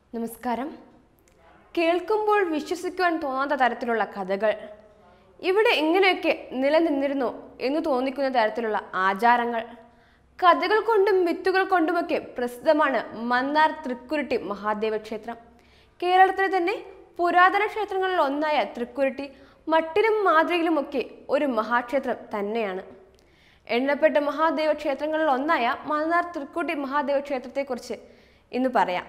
നമസ്കാരം കേൾക്കുമ്പോൾ വിശ്വസിക്കുവാൻ തോന്നാത്ത തരത്തിലുള്ള കഥകൾ ഇവിടെ ഇങ്ങനെയൊക്കെ നിലനിന്നിരുന്നോ എന്ന് തോന്നിക്കുന്ന തരത്തിലുള്ള ആചാരങ്ങൾ കഥകൾ കൊണ്ടും മിത്തുകൾ കൊണ്ടുമൊക്കെ പ്രസിദ്ധമാണ് മന്നാർ തൃക്കുരുട്ടി മഹാദേവ ക്ഷേത്രം കേരളത്തിലെ തന്നെ പുരാതന ക്ഷേത്രങ്ങളിൽ ഒന്നായ തൃക്കുരുട്ടി മട്ടിലും മാതൃകയിലുമൊക്കെ ഒരു മഹാക്ഷേത്രം തന്നെയാണ് എണ്ണപ്പെട്ട മഹാദേവ ക്ഷേത്രങ്ങളിൽ ഒന്നായ മന്നാർ തൃക്കുട്ടി മഹാദേവ ക്ഷേത്രത്തെക്കുറിച്ച് ഇന്ന് പറയാം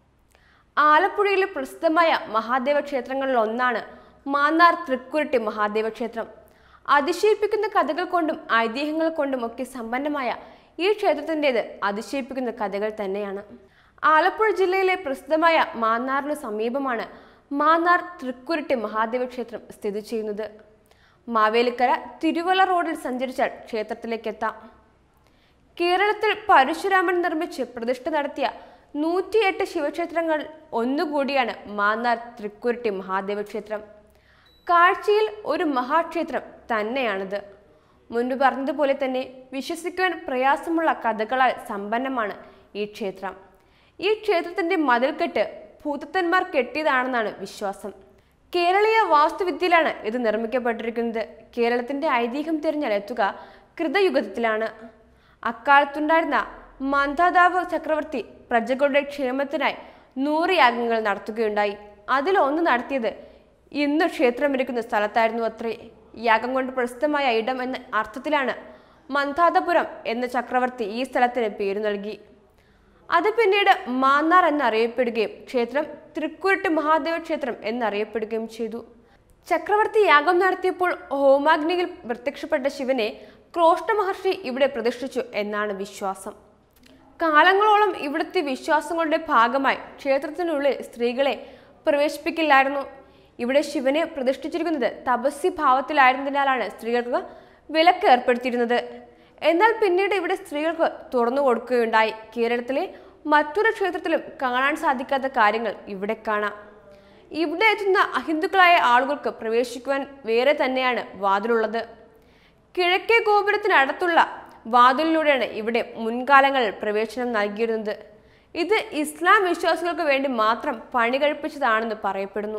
ആലപ്പുഴയിലെ പ്രസിദ്ധമായ മഹാദേവ ക്ഷേത്രങ്ങളിൽ ഒന്നാണ് മാന്നാർ തൃക്കുരുട്ടി മഹാദേവ ക്ഷേത്രം അതിശയിപ്പിക്കുന്ന കഥകൾ കൊണ്ടും ഐതിഹ്യങ്ങൾ കൊണ്ടും ഒക്കെ സമ്പന്നമായ ഈ ക്ഷേത്രത്തിൻ്റെത് അതിശയിപ്പിക്കുന്ന കഥകൾ തന്നെയാണ് ആലപ്പുഴ ജില്ലയിലെ പ്രസിദ്ധമായ മാന്നാറിന് സമീപമാണ് മാന്നാർ തൃക്കുരുട്ടി മഹാദേവ ക്ഷേത്രം സ്ഥിതി ചെയ്യുന്നത് മാവേലിക്കര തിരുവല്ല റോഡിൽ സഞ്ചരിച്ചാൽ ക്ഷേത്രത്തിലേക്ക് എത്താം കേരളത്തിൽ പരശുരാമൻ നിർമ്മിച്ച് പ്രതിഷ്ഠ നടത്തിയ നൂറ്റിയെട്ട് ശിവക്ഷേത്രങ്ങൾ ഒന്നുകൂടിയാണ് മാന്നാർ തൃക്കുരുട്ടി മഹാദേവ ക്ഷേത്രം കാഴ്ചയിൽ ഒരു മഹാക്ഷേത്രം തന്നെയാണിത് മുൻപ് പറഞ്ഞതുപോലെ തന്നെ വിശ്വസിക്കുവാൻ പ്രയാസമുള്ള കഥകളാൽ സമ്പന്നമാണ് ഈ ക്ഷേത്രം ഈ ക്ഷേത്രത്തിന്റെ മതിൽക്കെട്ട് ഭൂതത്തന്മാർ കെട്ടിയതാണെന്നാണ് വിശ്വാസം കേരളീയ വാസ്തുവിദ്യയിലാണ് ഇത് നിർമ്മിക്കപ്പെട്ടിരിക്കുന്നത് കേരളത്തിന്റെ ഐതിഹ്യം തിരഞ്ഞെത്തുക കൃതയുഗത്തിലാണ് അക്കാലത്തുണ്ടായിരുന്ന മന്ദാതാവ് ചക്രവർത്തി പ്രജകളുടെ ക്ഷേമത്തിനായി നൂറ് യാഗങ്ങൾ നടത്തുകയുണ്ടായി അതിലൊന്ന് നടത്തിയത് ഇന്ന് ക്ഷേത്രമിരിക്കുന്ന സ്ഥലത്തായിരുന്നു അത്രേ യാഗം കൊണ്ട് പ്രസിദ്ധമായ ഇടം എന്ന അർത്ഥത്തിലാണ് മന്ദാതപുരം എന്ന ചക്രവർത്തി ഈ സ്ഥലത്തിന് പേര് നൽകി അത് പിന്നീട് മാന്നാർ എന്നറിയപ്പെടുകയും ക്ഷേത്രം തൃക്കുരുട്ട് മഹാദേവ ക്ഷേത്രം എന്നറിയപ്പെടുകയും ചെയ്തു ചക്രവർത്തി യാഗം നടത്തിയപ്പോൾ ഹോമാഗ്നിയിൽ പ്രത്യക്ഷപ്പെട്ട ശിവനെ ക്രോഷ്ട മഹർഷി ഇവിടെ പ്രതിഷ്ഠിച്ചു എന്നാണ് വിശ്വാസം കാലങ്ങളോളം ഇവിടുത്തെ വിശ്വാസങ്ങളുടെ ഭാഗമായി ക്ഷേത്രത്തിനുള്ളിൽ സ്ത്രീകളെ പ്രവേശിപ്പിക്കില്ലായിരുന്നു ഇവിടെ ശിവനെ പ്രതിഷ്ഠിച്ചിരിക്കുന്നത് തപസ്യ ഭാവത്തിലായിരുന്നതിനാലാണ് സ്ത്രീകൾക്ക് വിലക്ക് ഏർപ്പെടുത്തിയിരുന്നത് എന്നാൽ പിന്നീട് ഇവിടെ സ്ത്രീകൾക്ക് തുറന്നു കൊടുക്കുകയുണ്ടായി കേരളത്തിലെ മറ്റൊരു ക്ഷേത്രത്തിലും കാണാൻ സാധിക്കാത്ത കാര്യങ്ങൾ ഇവിടെ കാണാം ഇവിടെ എത്തുന്ന അഹിന്ദുക്കളായ ആളുകൾക്ക് പ്രവേശിക്കുവാൻ വേറെ തന്നെയാണ് വാതിലുള്ളത് കിഴക്കേ ഗോപുരത്തിനടുത്തുള്ള വാതിലിലൂടെയാണ് ഇവിടെ മുൻകാലങ്ങളിൽ പ്രവേശനം നൽകിയിരുന്നത് ഇത് ഇസ്ലാം വിശ്വാസികൾക്ക് വേണ്ടി മാത്രം പണി കഴിപ്പിച്ചതാണെന്ന് പറയപ്പെടുന്നു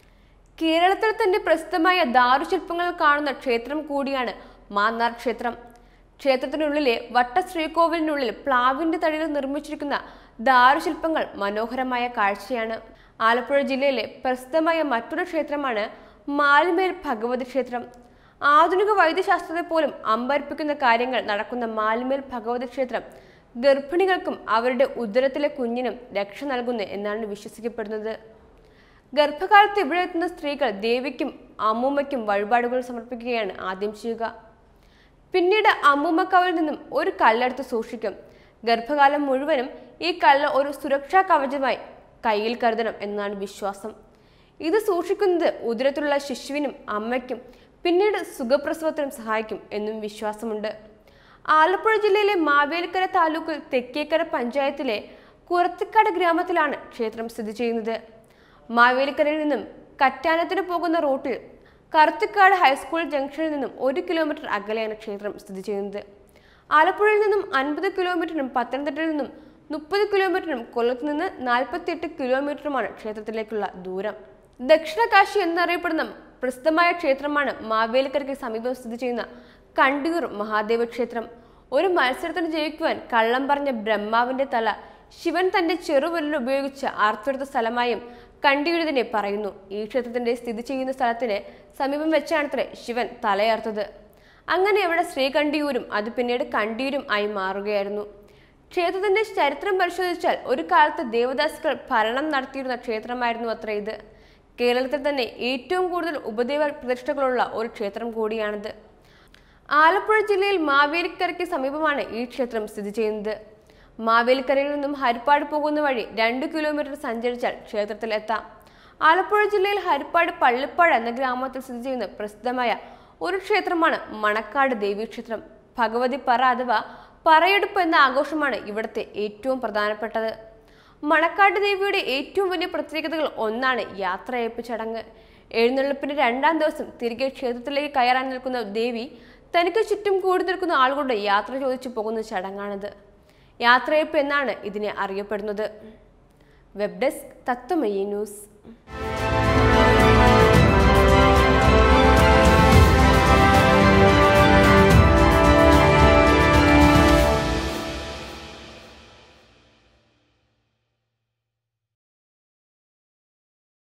കേരളത്തിൽ തന്നെ പ്രസിദ്ധമായ ദാരുശില്പങ്ങൾ കാണുന്ന ക്ഷേത്രം കൂടിയാണ് മാന്നാർ ക്ഷേത്രം ക്ഷേത്രത്തിനുള്ളിലെ വട്ട ശ്രീകോവിലിനുള്ളിൽ പ്ലാവിന്റെ തടിയിൽ നിർമ്മിച്ചിരിക്കുന്ന ദാരുശില്പങ്ങൾ മനോഹരമായ കാഴ്ചയാണ് ആലപ്പുഴ ജില്ലയിലെ പ്രസിദ്ധമായ മറ്റൊരു ക്ഷേത്രമാണ് മാലിമേൽ ഭഗവതി ക്ഷേത്രം ആധുനിക വൈദ്യശാസ്ത്രത്തെ പോലും അമ്പരിപ്പിക്കുന്ന കാര്യങ്ങൾ നടക്കുന്ന മാലിമേൽ ഭഗവതി ക്ഷേത്രം ഗർഭിണികൾക്കും അവരുടെ ഉദരത്തിലെ കുഞ്ഞിനും രക്ഷ നൽകുന്നു എന്നാണ് വിശ്വസിക്കപ്പെടുന്നത് ഗർഭകാലത്ത് ഇവിടെ എത്തുന്ന സ്ത്രീകൾ ദേവിക്കും അമ്മൂമ്മയ്ക്കും വഴിപാടുകൾ സമർപ്പിക്കുകയാണ് ആദ്യം ചെയ്യുക പിന്നീട് അമ്മൂമ്മക്കവരിൽ നിന്നും ഒരു കല്ലെടുത്ത് സൂക്ഷിക്കും ഗർഭകാലം മുഴുവനും ഈ കല്ല് ഒരു സുരക്ഷാ കവചമായി കയ്യിൽ കരുതണം എന്നാണ് വിശ്വാസം ഇത് സൂക്ഷിക്കുന്നത് ഉദരത്തിലുള്ള ശിശുവിനും അമ്മയ്ക്കും പിന്നീട് സുഖപ്രസവത്തിനും സഹായിക്കും എന്നും വിശ്വാസമുണ്ട് ആലപ്പുഴ ജില്ലയിലെ മാവേലിക്കര താലൂക്കിൽ തെക്കേക്കര പഞ്ചായത്തിലെ കുറത്തിക്കാട് ഗ്രാമത്തിലാണ് ക്ഷേത്രം സ്ഥിതി ചെയ്യുന്നത് മാവേലിക്കരയിൽ നിന്നും കറ്റാനത്തിന് പോകുന്ന റൂട്ടിൽ കറുത്തിക്കാട് ഹൈസ്കൂൾ ജംഗ്ഷനിൽ നിന്നും ഒരു കിലോമീറ്റർ അകലെയാണ് ക്ഷേത്രം സ്ഥിതി ചെയ്യുന്നത് ആലപ്പുഴയിൽ നിന്നും അൻപത് കിലോമീറ്ററിനും പത്തനംതിട്ടയിൽ നിന്നും മുപ്പത് കിലോമീറ്ററിനും കൊല്ലത്ത് നിന്ന് നാൽപ്പത്തിയെട്ട് കിലോമീറ്ററുമാണ് ക്ഷേത്രത്തിലേക്കുള്ള ദൂരം ദക്ഷിണ കാശി എന്നറിയപ്പെടുന്ന പ്രസിദ്ധമായ ക്ഷേത്രമാണ് മാവേലിക്കരയ്ക്ക് സമീപം സ്ഥിതി ചെയ്യുന്ന കണ്ടിയൂർ മഹാദേവ ക്ഷേത്രം ഒരു മത്സരത്തിന് ജയിക്കുവാൻ കള്ളം പറഞ്ഞ ബ്രഹ്മാവിന്റെ തല ശിവൻ തന്റെ ചെറുവിരൽ ഉപയോഗിച്ച് ആർത്തെടുത്ത സ്ഥലമായും കണ്ടിയൂരിതിനെ പറയുന്നു ഈ ക്ഷേത്രത്തിന്റെ സ്ഥിതി ചെയ്യുന്ന സ്ഥലത്തിന് സമീപം വെച്ചാണത്രേ ശിവൻ തലയാർത്തത് അങ്ങനെ അവിടെ ശ്രീകണ്ടിയൂരും അത് പിന്നീട് കണ്ടിയൂരും ആയി മാറുകയായിരുന്നു ക്ഷേത്രത്തിന്റെ ചരിത്രം പരിശോധിച്ചാൽ ഒരു കാലത്ത് ദേവദാസുകൾ ഭരണം നടത്തിയിരുന്ന ക്ഷേത്രമായിരുന്നു അത്ര ഇത് കേരളത്തിൽ തന്നെ ഏറ്റവും കൂടുതൽ ഉപദേവ പ്രതിഷ്ഠകളുള്ള ഒരു ക്ഷേത്രം കൂടിയാണിത് ആലപ്പുഴ ജില്ലയിൽ മാവേലിക്കരയ്ക്ക് സമീപമാണ് ഈ ക്ഷേത്രം സ്ഥിതി ചെയ്യുന്നത് മാവേലിക്കരയിൽ നിന്നും ഹരിപ്പാട് പോകുന്ന വഴി രണ്ട് കിലോമീറ്റർ സഞ്ചരിച്ചാൽ ക്ഷേത്രത്തിൽ എത്താം ആലപ്പുഴ ജില്ലയിൽ ഹരിപ്പാട് പള്ളിപ്പാട് എന്ന ഗ്രാമത്തിൽ സ്ഥിതി ചെയ്യുന്ന പ്രസിദ്ധമായ ഒരു ക്ഷേത്രമാണ് മണക്കാട് ദേവീക്ഷേത്രം ഭഗവതി പറ അഥവാ പറയെടുപ്പ് എന്ന ആഘോഷമാണ് ഇവിടുത്തെ ഏറ്റവും പ്രധാനപ്പെട്ടത് മണക്കാട് ദേവിയുടെ ഏറ്റവും വലിയ പ്രത്യേകതകൾ ഒന്നാണ് യാത്രയയപ്പ് ചടങ്ങ് എഴുന്നള്ളിപ്പിന്റെ രണ്ടാം ദിവസം തിരികെ ക്ഷേത്രത്തിലേക്ക് കയറാൻ നിൽക്കുന്ന ദേവി തനിക്ക് ചുറ്റും കൂടി നിൽക്കുന്ന ആളുകളുടെ യാത്ര ചോദിച്ചു പോകുന്ന ചടങ്ങാണിത് യാത്രയപ്പ് എന്നാണ് ഇതിനെ അറിയപ്പെടുന്നത് വെബ് ഡെസ്ക് തത്വമയി ന്യൂസ്